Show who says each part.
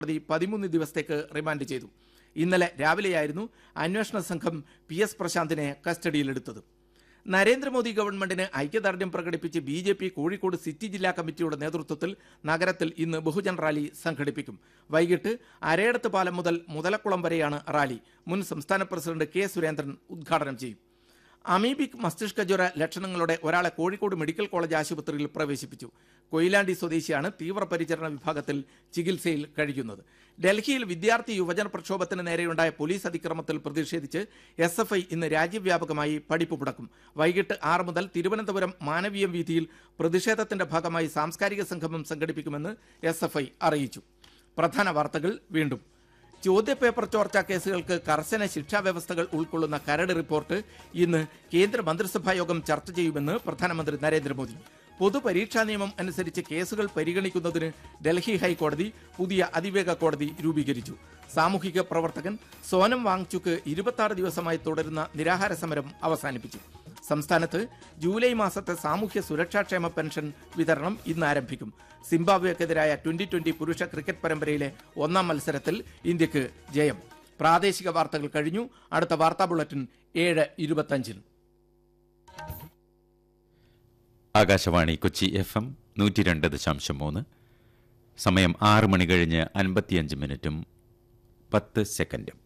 Speaker 1: കോടതി പതിമൂന്ന് ദിവസത്തേക്ക് റിമാൻഡ് ചെയ്തു ഇന്നലെ രാവിലെയായിരുന്നു അന്വേഷണ സംഘം പി എസ് പ്രശാന്തിനെ കസ്റ്റഡിയിലെടുത്തത് നരേന്ദ്രമോദി ഗവൺമെന്റിന് ഐക്യദാർഢ്യം പ്രകടിപ്പിച്ച് B J P Kozhikode city ജില്ലാ കമ്മിറ്റിയുടെ നേതൃത്വത്തിൽ നഗരത്തിൽ ഇന്ന് ബഹുജൻ റാലി സംഘടിപ്പിക്കും വൈകിട്ട് അരയടത്ത് പാലം മുതൽ മുതലക്കുളം വരെയാണ് റാലി മുൻ സംസ്ഥാന പ്രസിഡന്റ് കെ സുരേന്ദ്രൻ ഉദ്ഘാടനം ചെയ്യും അമീബിക് മസ്തിഷ്ക ജ്വര ലക്ഷണങ്ങളോടെ ഒരാളെ കോഴിക്കോട് മെഡിക്കൽ കോളേജ് ആശുപത്രിയിൽ പ്രവേശിപ്പിച്ചു കൊയിലാണ്ടി സ്വദേശിയാണ് തീവ്രപരിചരണ വിഭാഗത്തിൽ ചികിത്സയിൽ കഴിയുന്നത് ഡൽഹിയിൽ വിദ്യാർത്ഥി യുവജന പ്രക്ഷോഭത്തിന് നേരെയുണ്ടായ പോലീസ് അതിക്രമത്തിൽ പ്രതിഷേധിച്ച് എസ് എഫ് ഐ ഇന്ന് രാജ്യവ്യാപകമായി പഠിപ്പ് മുടക്കും വൈകിട്ട് ആറ് മുതൽ തിരുവനന്തപുരം മാനവീയം വീതിയിൽ പ്രതിഷേധത്തിന്റെ ഭാഗമായി സാംസ്കാരിക സംഗമം സംഘടിപ്പിക്കുമെന്ന് എസ് എഫ് ഐ അറിയിച്ചു പ്രധാന വാർത്തകൾ വീണ്ടും ചോദ്യപേപ്പർ ചോർച്ചാ കേസുകൾക്ക് കർശന ശിക്ഷാ വ്യവസ്ഥകൾ ഉൾക്കൊള്ളുന്ന കരട് റിപ്പോർട്ട് ഇന്ന് കേന്ദ്ര മന്ത്രിസഭാ യോഗം ചർച്ച ചെയ്യുമെന്ന് പ്രധാനമന്ത്രി നരേന്ദ്രമോദി പൊതുപരീക്ഷാ നിയമം അനുസരിച്ച് കേസുകൾ പരിഗണിക്കുന്നതിന് ഡൽഹി ഹൈക്കോടതി പുതിയ അതിവേഗ കോടതി രൂപീകരിച്ചു സാമൂഹിക പ്രവർത്തകൻ സോനം വാങ്ചുക്ക് ഇരുപത്തി ദിവസമായി തുടരുന്ന നിരാഹാര സമരം അവസാനിപ്പിച്ചു സംസ്ഥാനത്ത് ജൂലൈ മാസത്തെ സാമൂഹ്യ സുരക്ഷാക്ഷേമ പെൻഷൻ വിതരണം ഇന്ന് ആരംഭിക്കും സിംബാബ്വേക്കെതിരായ ട്വന്റി ട്വന്റി പുരുഷ ക്രിക്കറ്റ് പരമ്പരയിലെ ഒന്നാം മത്സരത്തിൽ ഇന്ത്യക്ക് ജയം പ്രാദേശിക വാർത്തകൾ കഴിഞ്ഞു അടുത്ത വാർത്താ ബുള്ളറ്റിൻ ഏഴ് ഇരുപത്തഞ്ചിന്
Speaker 2: ആകാശവാണി കൊച്ചി എഫ് എം നൂറ്റി രണ്ട് ദശാംശം മൂന്ന് സമയം ആറ് മണി കഴിഞ്ഞ് അൻപത്തിയഞ്ച് മിനിറ്റും പത്ത് സെക്കൻഡും